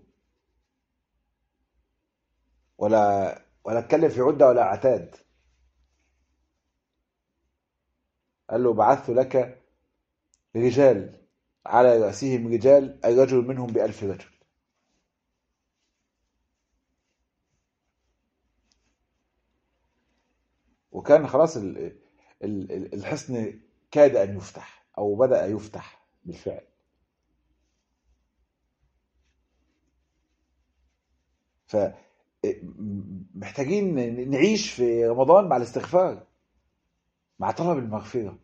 ولا ولا اتكلم في عدة ولا عتاد قال له بعثت لك رجال على رأسهم رجال أي رجل منهم بألف رجل وكان خلاص الحصن كاد أن يفتح أو بدأ يفتح بالفعل فمحتاجين نعيش في رمضان مع الاستغفار مع طلب المغفرة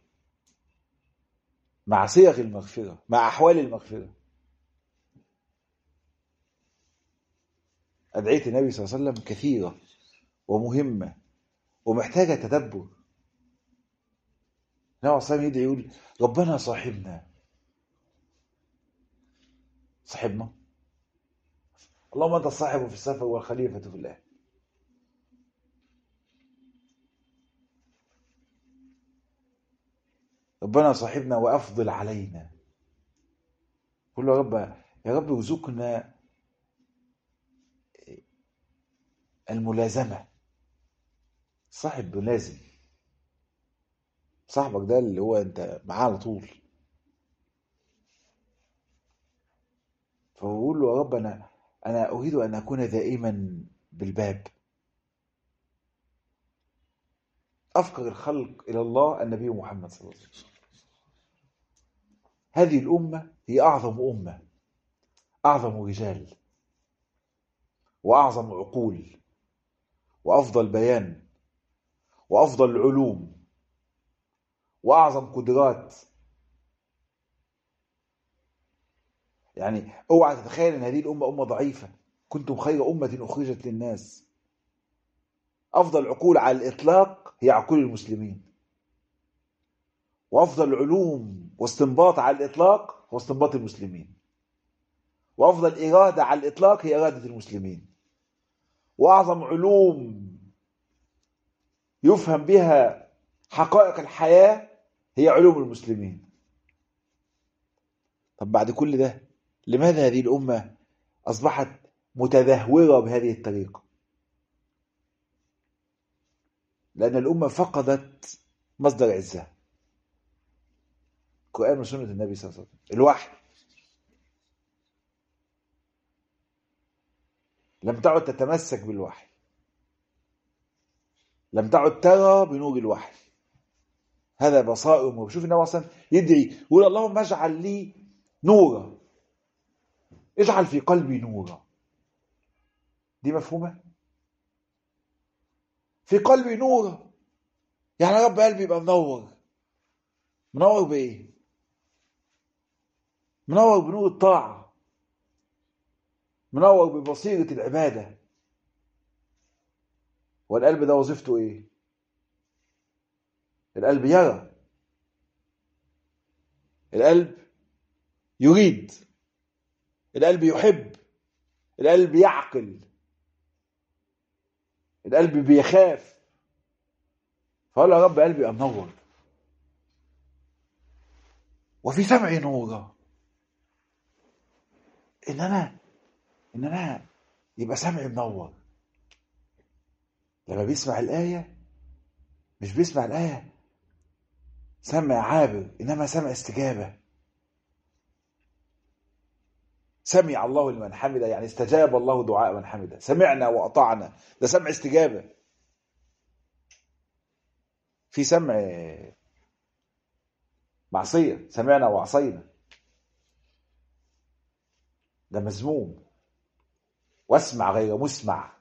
مع صيغ المغفرة مع أحوال المغفرة أدعية النبي صلى الله عليه وسلم كثيرة ومهمة ومحتاجة تدبر النبي صلى الله يدعي يقول ربنا صاحبنا صاحبنا اللهم انت الصاحب في السفر والخليفة في الله ربنا صاحبنا وافضل علينا قل له يا رب يا رب ارزقنا الملازمه صاحب ملازم صاحبك ده اللي هو انت معاه على طول فبقول له يا رب انا انا اريد ان اكون دائما بالباب افقر الخلق الى الله النبي محمد صلى الله عليه وسلم هذه الامه هي اعظم امه اعظم رجال واعظم عقول وافضل بيان وافضل العلوم واعظم قدرات يعني اوعى تتخيل ان هذه الامه امه ضعيفه كنتم خير امه اخرجت للناس افضل عقول على الاطلاق هي عقول المسلمين وافضل علوم واستنباط على الاطلاق هو استنباط المسلمين وافضل اراده على الاطلاق هي اراده المسلمين واعظم علوم يفهم بها حقائق الحياه هي علوم المسلمين طب بعد كل ده لماذا هذه الامه اصبحت متدهوره بهذه الطريقه لان الامه فقدت مصدر عزها القران وسنه النبي صلى الله عليه وسلم الوحي لم تعد تتمسك بالوحي لم تعد ترى بنور الوحي هذا بصائر وشوف النبي اصلا يدعي يقول اللهم اجعل لي نورا اجعل في قلبي نورا دي مفهومه في قلبي نورا يعني يا رب قلبي يبقى منور منور بايه منور بنور الطاعه منور ببصيره العباده والقلب ده وظيفته ايه القلب يرى القلب يريد القلب يحب القلب يعقل القلب بيخاف فقال يا رب قلبي منور وفي سمعي نورا ان انا ان انا يبقى سمعي منور لما بيسمع الايه مش بيسمع الايه سمع عابر انما سمع استجابه سمع الله لمن حمده يعني استجاب الله دعاء من حمده سمعنا واطعنا ده سمع استجابه في سمع معصيه سمعنا وعصينا ده مذموم واسمع غير مسمع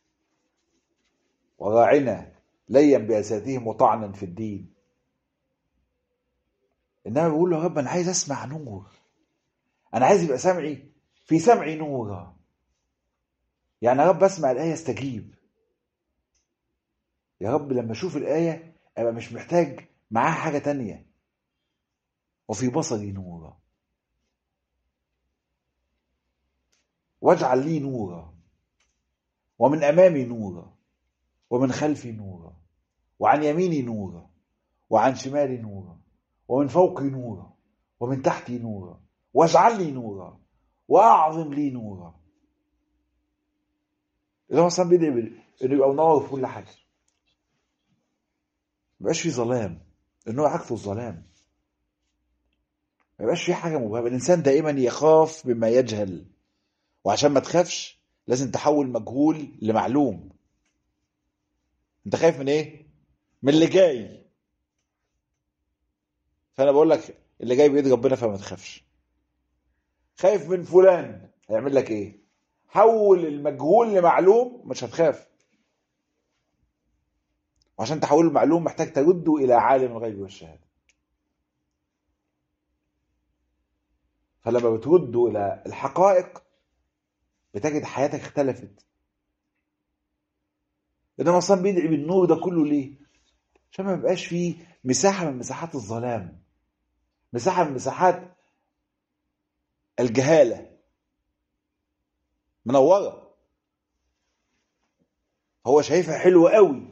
وراعنا ليا بأساتهم وطعنا في الدين انما بيقول له يا رب انا عايز اسمع نور انا عايز يبقى سمعي في سمعي نورا يعني يا رب اسمع الايه استجيب يا رب لما اشوف الايه ابقى مش محتاج معاها حاجه تانية وفي بصري نورا واجعل لي نورا ومن امامي نورا ومن خلفي نورا وعن يميني نورا وعن شمالي نورا ومن فوقي نورا ومن تحتي نورا واجعل لي نورا واعظم لي نورا اللي هو اصلا بيدعي انه يبقى منور في كل حاجه ما يبقاش في ظلام انه عكس الظلام ما يبقاش في حاجه مبهمه الانسان دائما يخاف بما يجهل وعشان ما تخافش لازم تحول مجهول لمعلوم انت خايف من ايه من اللي جاي فانا بقول لك اللي جاي بايد ربنا فما تخافش خايف من فلان هيعمل لك ايه حول المجهول لمعلوم مش هتخاف وعشان تحول المعلوم محتاج ترده الى عالم الغيب والشهاده فلما بترده الى الحقائق بتجد حياتك اختلفت انما اصلا بيدعي بالنور ده كله ليه عشان ما يبقاش فيه مساحه من مساحات الظلام مساحه من مساحات الجهاله منوره هو شايفها حلوه قوي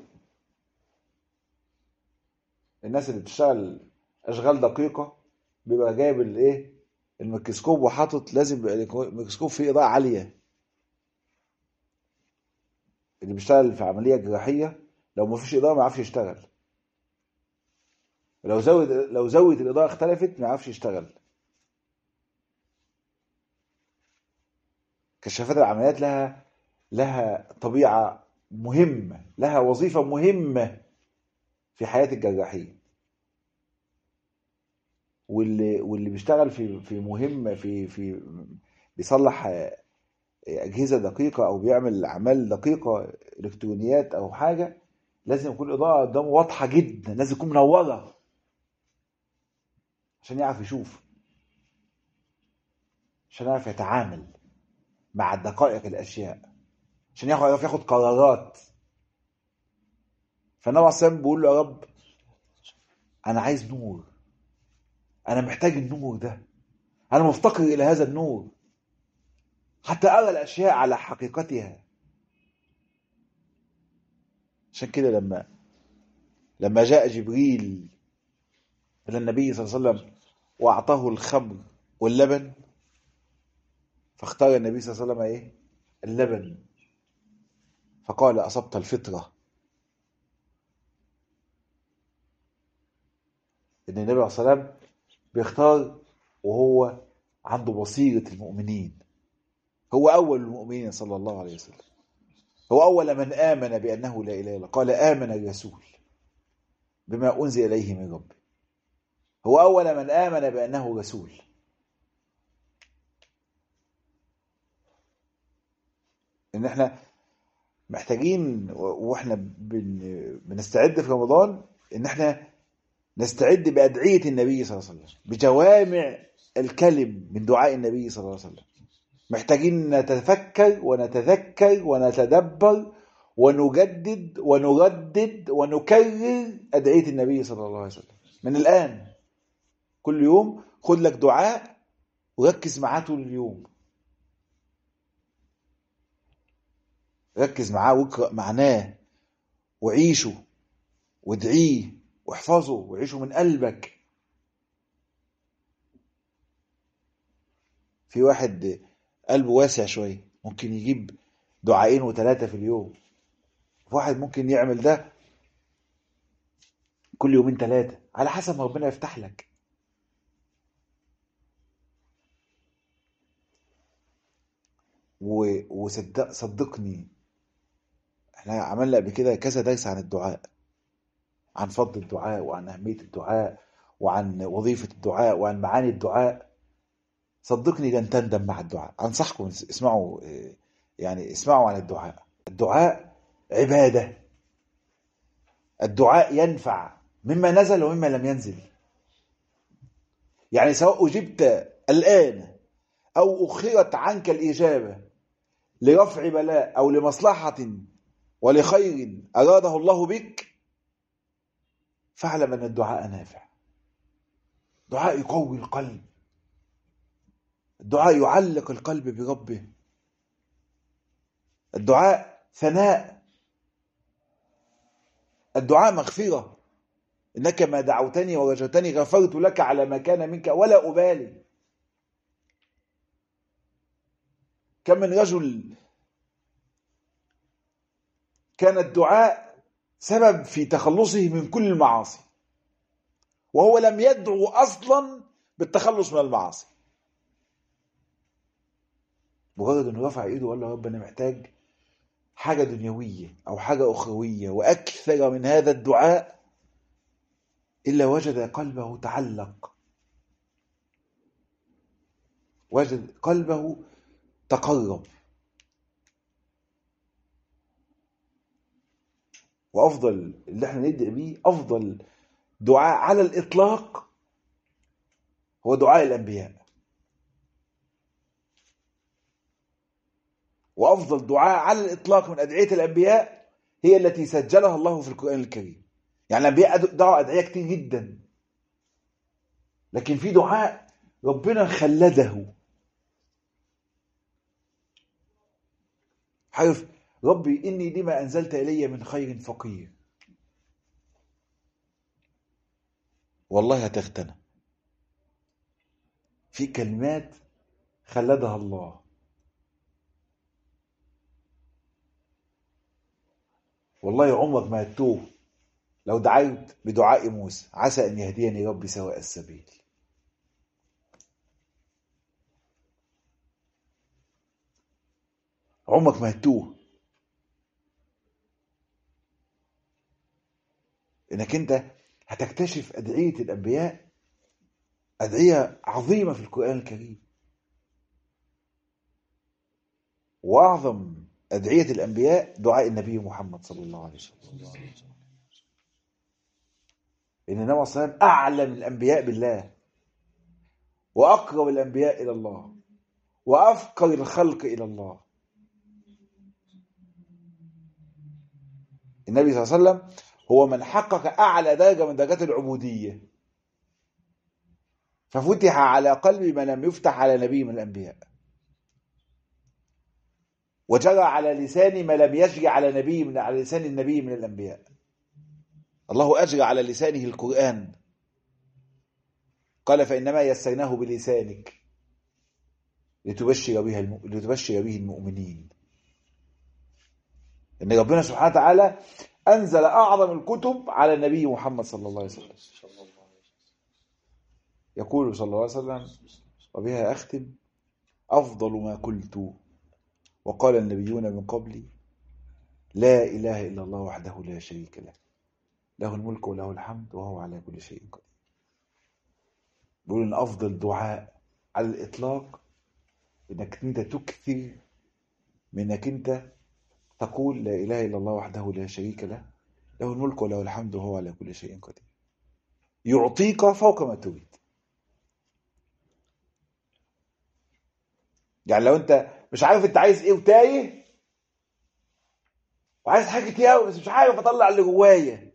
الناس اللي بتشتغل اشغال دقيقه بيبقى جايب الايه الميكروسكوب وحاطط لازم يبقى الميكروسكوب فيه اضاءه عاليه اللي بيشتغل في عمليه جراحيه لو ما فيش اضاءه ما يعرفش يشتغل لو زود لو زود الاضاءه اختلفت ما يعرفش يشتغل كشافات العمليات لها لها طبيعه مهمه لها وظيفه مهمه في حياه الجراحين واللي واللي بيشتغل في في مهمه في في بيصلح اجهزه دقيقه او بيعمل اعمال دقيقه الكترونيات او حاجه لازم يكون الاضاءه قدامه واضحه جدا لازم تكون منوره عشان يعرف يشوف عشان يعرف يتعامل مع دقائق الاشياء عشان يعرف ياخد قرارات فالنبي عليه الصلاه بيقول له يا رب انا عايز نور انا محتاج النور ده انا مفتقر الى هذا النور حتى ارى الاشياء على حقيقتها عشان كده لما لما جاء جبريل الى النبي صلى الله عليه وسلم واعطاه الخمر واللبن فاختار النبي صلى الله عليه وسلم ايه اللبن فقال اصبت الفطره ان النبي عليه الصلاه والسلام بيختار وهو عنده بصيره المؤمنين هو اول المؤمنين صلى الله عليه وسلم هو اول من امن بانه لا اله الا الله قال امن الرسول بما انزل اليه من ربه هو اول من امن بانه رسول ان احنا محتاجين واحنا بن بنستعد في رمضان ان احنا نستعد بأدعية النبي صلى الله عليه وسلم بجوامع الكلم من دعاء النبي صلى الله عليه وسلم محتاجين نتفكر ونتذكر ونتدبر ونجدد ونردد ونكرر أدعية النبي صلى الله عليه وسلم من الآن كل يوم خد لك دعاء وركز معاه طول اليوم ركز معاه واقرأ معناه وعيشه وادعيه واحفظه وعيشه من قلبك في واحد قلبه واسع شوية ممكن يجيب دعائين وثلاثة في اليوم واحد ممكن يعمل ده كل يومين ثلاثة على حسب ما ربنا يفتح لك وصدق صدقني احنا عملنا قبل كده كذا درس عن الدعاء عن فضل الدعاء وعن أهمية الدعاء وعن وظيفة الدعاء وعن معاني الدعاء صدقني لن تندم مع الدعاء أنصحكم اسمعوا يعني اسمعوا عن الدعاء الدعاء عبادة الدعاء ينفع مما نزل ومما لم ينزل يعني سواء أجبت الآن أو أخرت عنك الإجابة لرفع بلاء أو لمصلحة ولخير أراده الله بك فاعلم أن الدعاء نافع دعاء يقوي القلب الدعاء يعلق القلب بربه الدعاء ثناء الدعاء مغفرة إنك ما دعوتني ورجوتني غفرت لك على ما كان منك ولا أبالي كم من رجل كان الدعاء سبب في تخلصه من كل المعاصي وهو لم يدعو أصلا بالتخلص من المعاصي مجرد انه رفع ايده وقال له يا رب انا محتاج حاجه دنيويه او حاجه اخرويه واكثر من هذا الدعاء الا وجد قلبه تعلق وجد قلبه تقرب وافضل اللي احنا نبدا بيه افضل دعاء على الاطلاق هو دعاء الانبياء وافضل دعاء على الاطلاق من ادعيه الانبياء هي التي سجلها الله في القران الكريم يعني الانبياء دعوا ادعيه كتير جدا لكن في دعاء ربنا خلده حرف ربي اني لما انزلت الي من خير فقير والله هتغتنى في كلمات خلدها الله والله عمرك ما هتوه لو دعيت بدعاء موسى عسى ان يهديني ربي سواء السبيل عمرك ما هتوه انك انت هتكتشف ادعيه الانبياء ادعيه عظيمه في القران الكريم واعظم أدعية الأنبياء دعاء النبي محمد صلى الله عليه وسلم إن النبي صلى الله عليه وسلم أعلم الأنبياء بالله وأقرب الأنبياء إلى الله وأفقر الخلق إلى الله النبي صلى الله عليه وسلم هو من حقق أعلى درجة من درجات العبودية ففتح على قلبي ما لم يفتح على نبي من الأنبياء وجرى على لساني ما لم يجري على نبي من على لسان النبي من الانبياء الله اجرى على لسانه القران قال فانما يسرناه بلسانك لتبشر بها الم... لتبشر به المؤمنين ان ربنا سبحانه وتعالى انزل اعظم الكتب على النبي محمد صلى الله عليه وسلم يقول صلى الله عليه وسلم وبها اختم افضل ما قلت وقال النبيون من قبلي لا إله إلا الله وحده لا شريك له له الملك وله الحمد وهو على كل شيء قدير بيقول إن أفضل دعاء على الإطلاق إنك أنت تكثر من إنك أنت تقول لا إله إلا الله وحده لا شريك له له الملك وله الحمد وهو على كل شيء قدير يعطيك فوق ما تريد يعني لو أنت مش عارف انت عايز ايه وتايه وعايز حاجه كتير قوي بس مش عارف اطلع اللي جوايا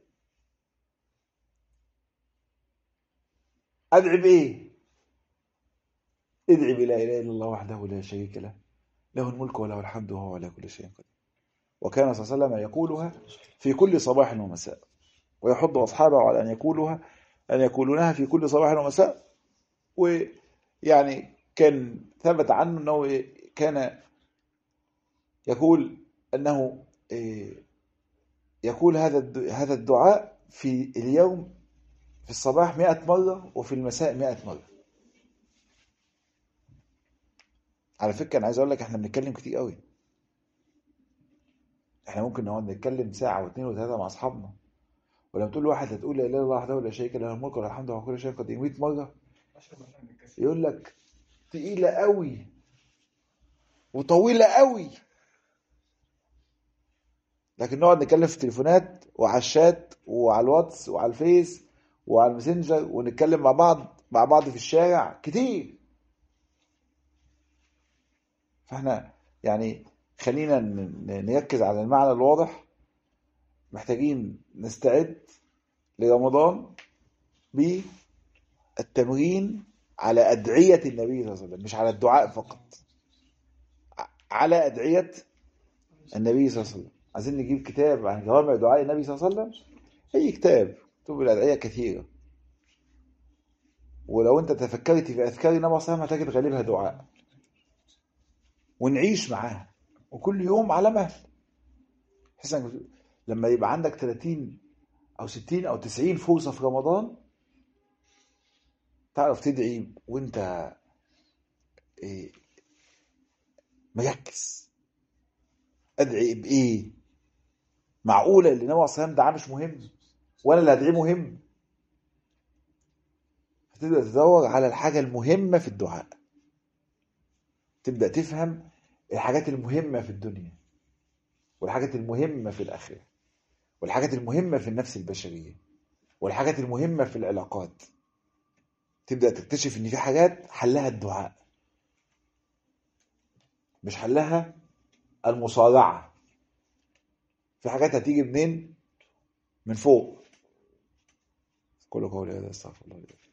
ادعي بايه ادعي بلا اله الا الله وحده لا شريك له له الملك وله الحمد وهو على كل شيء قدير وكان صلى الله عليه وسلم يقولها في كل صباح ومساء ويحض اصحابه على ان يقولها ان يقولونها في كل صباح ومساء ويعني كان ثبت عنه انه كان يقول انه يقول هذا هذا الدعاء في اليوم في الصباح 100 مرة وفي المساء 100 مرة على فكرة أنا عايز أقول لك إحنا بنتكلم كتير قوي إحنا ممكن نقعد نتكلم ساعة واثنين وثلاثة مع أصحابنا ولما تقول لواحد هتقول لا إله إلا الله وحده لا شريك له الملك وله الحمد وهو كل شيء قدير 100 مرة يقول لك تقيلة قوي وطويلة قوي لكن نقعد نتكلم في التليفونات وعلى الشات وعلى الواتس وعلى الفيس وعلى الماسنجر ونتكلم مع بعض مع بعض في الشارع كتير فاحنا يعني خلينا نركز على المعنى الواضح محتاجين نستعد لرمضان بالتمرين على أدعية النبي صلى الله عليه وسلم مش على الدعاء فقط على أدعية النبي صلى الله عليه وسلم عايزين نجيب كتاب عن جوامع دعاء النبي صلى الله عليه وسلم أي كتاب تكتب الأدعية كثيرة ولو أنت تفكرت في أذكار النبي صلى الله عليه وسلم هتجد غالبها دعاء ونعيش معاها وكل يوم على مهل بحيث لما يبقى عندك 30 أو 60 أو 90 فرصة في رمضان تعرف تدعي وأنت إيه مركز أدعي بإيه معقولة اللي النبي صلى الله عليه وسلم مش مهم وأنا اللي هدعيه مهم فتبدأ تدور على الحاجة المهمة في الدعاء تبدأ تفهم الحاجات المهمة في الدنيا والحاجات المهمة في الآخرة والحاجات المهمة في النفس البشرية والحاجات المهمة في العلاقات تبدأ تكتشف إن في حاجات حلها الدعاء مش حلها المصارعة في حاجات هتيجي منين من فوق كل قولي هذا استغفر الله لي